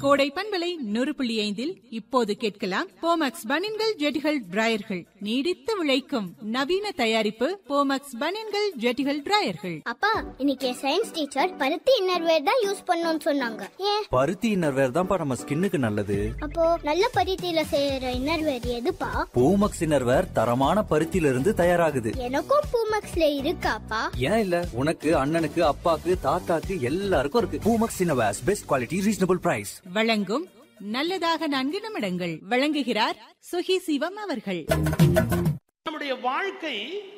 கோடை பண்பலை நூறு புள்ளி ஐந்தில் இப்போது கேட்கலாம் போமக்ஸ் பனின்கள் ஜெட்டிகள் டிராயர்கள் நீடித்து விளைக்கும் நவீன தயாரிப்பு போமக்ஸ் பனின்கள் ஜெட்டிகள் டிராயர்கள் அப்பா இன்னைக்கு சயின்ஸ் டீச்சர் பருத்தி இன்னர்வேர் தான் யூஸ் பண்ணணும்னு சொன்னாங்க ஏன் பருத்தி இன்னர்வேர் தான்ப்பா நம்ம ஸ்கின்னுக்கு நல்லது அப்போ நல்ல பருத்தியில செய்யற இன்னர்வேர் எதுப்பா பூமக்ஸ் இன்னர்வேர் தரமான பருத்தியில இருந்து தயாராகுது எனக்கும் பூமக்ஸ்ல இருக்காப்பா ஏன் இல்ல உனக்கு அண்ணனுக்கு அப்பாக்கு தாத்தாக்கு எல்லாருக்கும் இருக்கு Poomex innerwears best quality reasonable price வழங்கும் நல்லதாக நான்கு நிமிடங்கள் வழங்குகிறார் சுகி சிவம் அவர்கள் நம்முடைய வாழ்க்கை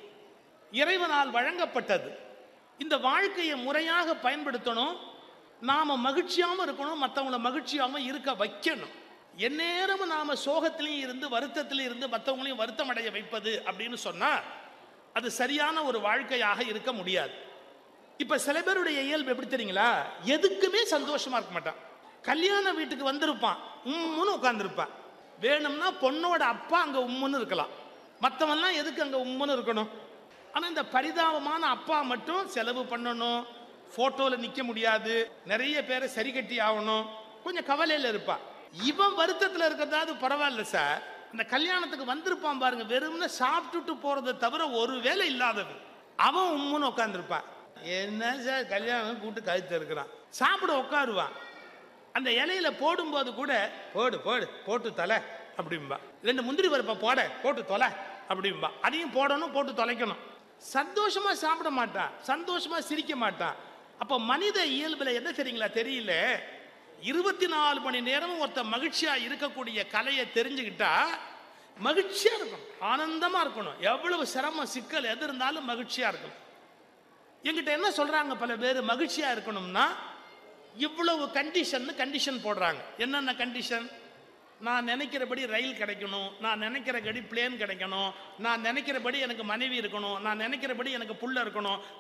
இறைவனால் வழங்கப்பட்டது இந்த வாழ்க்கையை முறையாக பயன்படுத்தணும் நாம மகிழ்ச்சியாம இருக்கணும் மற்றவங்கள மகிழ்ச்சியாம இருக்க வைக்கணும் எந்நேரமும் நாம சோகத்திலையும் இருந்து வருத்தத்திலையும் இருந்து மற்றவங்களையும் வருத்தம் அடைய வைப்பது அப்படின்னு சொன்னா அது சரியான ஒரு வாழ்க்கையாக இருக்க முடியாது இப்ப சில பேருடைய இயல்பு எப்படி தெரியுங்களா எதுக்குமே சந்தோஷமா இருக்க மாட்டான் கல்யாண வீட்டுக்கு வந்திருப்பான் உம்முன்னு உட்கார்ந்திருப்பான் வேணும்னா பொண்ணோட அப்பா அங்க உம்முன்னு இருக்கலாம் மற்றவன்லாம் எதுக்கு அங்க உம்முன்னு இருக்கணும் ஆனா இந்த பரிதாபமான அப்பா மட்டும் செலவு பண்ணணும் போட்டோல நிக்க முடியாது நிறைய பேரை சரி கட்டி ஆகணும் கொஞ்சம் கவலையில இருப்பா இவன் வருத்தத்துல இருக்கிறதாவது பரவாயில்ல சார் அந்த கல்யாணத்துக்கு வந்திருப்பான் பாருங்க வெறும்னு சாப்பிட்டுட்டு போறதை தவிர ஒரு வேலை இல்லாதவன் அவன் உம்முன்னு உட்காந்துருப்பான் என்ன சார் கல்யாணம் கூட்டு கழுத்து இருக்கிறான் சாப்பிட உட்காருவான் அந்த இலையில போடும்போது கூட போடு போடு போட்டு தொலை அப்படிம்பா ரெண்டு முந்திரி பருப்பை போட போட்டு தொலை அப்படிம்பா அதையும் போடணும் போட்டு தொலைக்கணும் சந்தோஷமா சாப்பிட மாட்டான் சந்தோஷமா சிரிக்க மாட்டான் அப்ப மனித இயல்புல என்ன தெரியுங்களா தெரியல இருபத்தி நாலு மணி நேரமும் ஒருத்தன் மகிழ்ச்சியா இருக்கக்கூடிய கலையை தெரிஞ்சுக்கிட்டா மகிழ்ச்சியா இருக்கணும் ஆனந்தமா இருக்கணும் எவ்வளவு சிரமம் சிக்கல் எது இருந்தாலும் மகிழ்ச்சியா இருக்கணும் என்கிட்ட என்ன சொல்றாங்க பல பேர் மகிழ்ச்சியா இருக்கணும்னா இவ்வளவு கண்டிஷன் கண்டிஷன் போடுறாங்க என்னென்ன கண்டிஷன் நான் நினைக்கிறபடி ரயில் கிடைக்கணும் நான் நினைக்கிறபடி பிளேன் கிடைக்கணும் நான் நினைக்கிறபடி எனக்கு மனைவி இருக்கணும் நான் நினைக்கிறபடி எனக்கு புள்ள இருக்கணும்